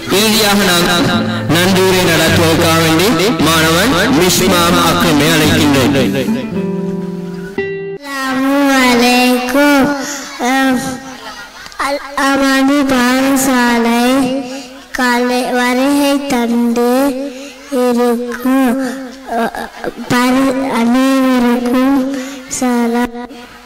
இறுதியாக நான் நன்றியுரை நடத்துவதற்காக வேண்டி மாணவன் மிஸ்மா அக்கமே அழைக்கின்றேன் அலைக்கும் அமது பாடசாலை கலை வருகை தந்து இருக்கும் அஹ், பரி- அனைவருக்கும் சலாம்